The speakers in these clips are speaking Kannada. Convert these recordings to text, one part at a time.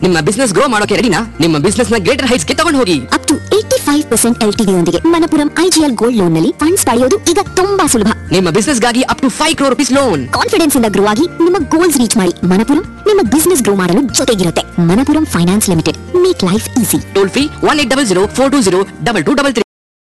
ನಿಮ್ಮ ಬಿಸ್ನೆಸ್ ಗ್ರೋ ಮಾಡೋಕೆ ರೆಡಿನಾ ನಿಮ್ಮ ಬಿಸ್ನೆಸ್ ನ ಗ್ರೇಟರ್ ಹೈಟ್ಸ್ ಗೆ ತಗೊಂಡು ಹೋಗಿ up to eighty five percent L T ಯೊಂದಿಗೆ ಮಣಪುರಂ ಐಜಿಎಲ್ ಗೋಲ್ಡ್ ಲೋನ್ ನಲ್ಲಿ ಫಂಡ್ಸ್ ಪಡೆಯೋದು ಈಗ ತುಂಬಾ ಸುಲಭ ನಿಮ್ಮ ಬಿಸ್ನೆಸ್ ಗಾಗಿ up to five crore rupees loan confidence ಇಂದ ಗ್ರೋ ಆಗಿ ನಿಮ್ಮ ಗೋಲ್ಸ್ ರೀಚ್ ಮಾಡಿ ಮಣಪುರಂ ನಿಮ್ಮ ಬಿಸ್ನೆಸ್ ಗ್ರೋ ಮಾಡಲು ಜೊತೆಗಿರುತ್ತೆ Manappuram finance limited make life easy toll free one eight double zero four two zero double two double three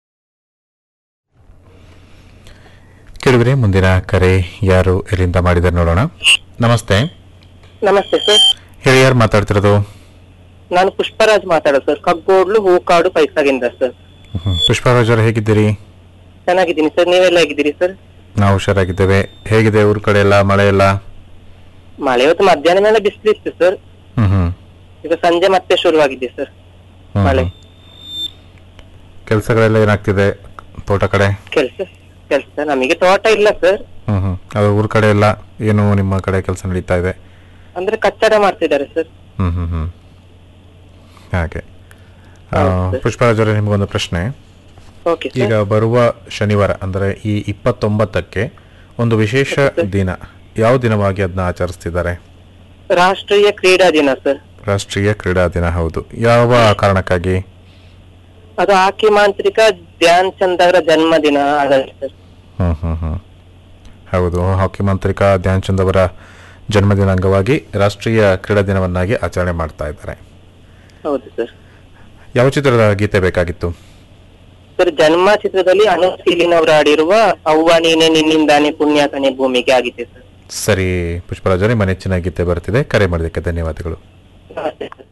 ಕೇಳಿದ್ರೆ ಮುಂದಿನ ಕರೆ ಯಾರು ಎಲ್ಲಿಂದ ಮಾಡಿದ್ದಾರೆ ನೋಡೋಣ ನಮಸ್ತೆ ನಮಸ್ತೆ ಸರ್ ಹೇಳಿ ಯಾರು ಮಾತಾಡ್ತಿರೋದು ನಾನು ಪುಷ್ಪರಾಜ್ ಮಾತಾಡೋದು ಸರ್ ಕಗ್ಗೋಡ್ಲು ಹೂಕಾಡು ಪೈಸಾಗಿಂದ ಸರ್ ಹ್ಮ್. ಪುಷ್ಪರಾಜ್ ಅವರು ಹೇಗಿದ್ದೀರಿ ಚೆನ್ನಾಗಿದ್ದೀನಿ ಸರ್ ನೀವೆಲ್ಲ ಹೇಗಿದ್ದೀರಿ ಸರ್ ನಾವು ಹುಷಾರಾಗಿದ್ದೇವೆ ಹೇಗಿದೆ ಊರ್ ಕಡೆ ಎಲ್ಲ ಮಳೆ ಎಲ್ಲ ಮಳೆ ಇವತ್ತು ಮಧ್ಯಾಹ್ನ ಮೇಲೆ ಬಿಸಿಲಿತ್ತು ಸರ್ ಹ್ಮ್ ಹ್ಮ್ ಈಗ ಸಂಜೆ ಮತ್ತೆ ಶುರುವಾಗಿದೆ ಸರ್ ಹ್ಮ್ ಮಳೆ ಕೆಲಸಗಳೆಲ್ಲ ಏನಾಗ್ತಿದೆ ತೋಟ ಕಡೆ ಕೆಲಸ ಕೆಲಸ ನಮಗೆ ತೋಟ ಇಲ್ಲ ಸರ್ ಹ್ಮ್ ಹ್ಮ್ ಅದು ಊರ್ ಕಡೆ ಎಲ್ಲ ಏನು ನಿಮ್ಮ ಕಡೆ ಕೆಲಸ ನಡೀತಾ ಇದೆ ಅಂದ್ರೆ ಕಟ್ಟಡ ಮಾಡ್ತಿದ್ದಾರೆ ಸರ್ ಹ್ಮ್ ಹ್ಮ್ ಹ್ಮ್ ಹಾಗೆ ಆ, ಹೌದು ಸರ್. ಪುಷ್ಪರಾಜ್ ಅವರೇ ನಿಮಗೊಂದು ಪ್ರಶ್ನೆ ಓಕೆ ಈಗ ಸರ್ ಬರುವ ಶನಿವಾರ ಅಂದರೆ ಈ ಇಪ್ಪತ್ತೊಂಬತ್ತಕ್ಕೆ ಒಂದು ವಿಶೇಷ ದಿನ ಯಾವ ದಿನವಾಗಿ ಅದನ್ನ ಆಚರಿಸ್ತಿದ್ದಾರೆ ರಾಷ್ಟ್ರೀಯ ಕ್ರೀಡಾ ದಿನ ಸರ್ ರಾಷ್ಟ್ರೀಯ ಕ್ರೀಡಾ ದಿನ ಹೌದು ಯಾವ ಕಾರಣಕ್ಕಾಗಿ ಅದು ಹಾಕಿ ಮಾಂತ್ರಿಕ ಧ್ಯಾನ್ ಚಂದ್ ಅವರ ಜನ್ಮದಿನ ಆಗಲ್ಲ ಸರ್ ಹ್ಮ್ ಹ್ಮ್ ಹ್ಮ್ ಹೌದು ಹಾಕಿ ಮಾಂತ್ರಿಕ ಧ್ಯಾನ್ ಚಂದ್ ಅವರ ಜನ್ಮದಿನ ಅಂಗವಾಗಿ ರಾಷ್ಟ್ರೀಯ ಕ್ರೀಡಾ ದಿನವನ್ನಾಗಿ ಆಚರಣೆ ಮಾಡ್ತಾ ಇದ್ದಾರೆ ಹೌದು ಸರ್ ಯಾವ ಚಿತ್ರದ ಗೀತೆ ಬೇಕಾಗಿತ್ತು ಸರ್ ಜನ್ಮ ಚಿತ್ರದಲ್ಲಿ ಅನುಶೀಲಿನ್ ಅವರು ಆಡಿರುವ ಅವ್ವ ನೀನೆ ನಿನ್ನಿಂದಾನೆ ಪುಣ್ಯ ಕಣೆ ಭೂಮಿಗೆ ಆಗಿದೆ ಸರ್ ಸರಿ ಪುಷ್ಪರಾಜ್ ಅವರೇ ನಿಮ್ಮ ನೆಚ್ಚಿನ ಗೀತೆ ಬರ್ತಿದೆ ಕರೆ ಮಾಡೋದಕ್ಕೆ ಧನ್ಯವಾದಗಳು ನಮಸ್ತೆ ಸರ್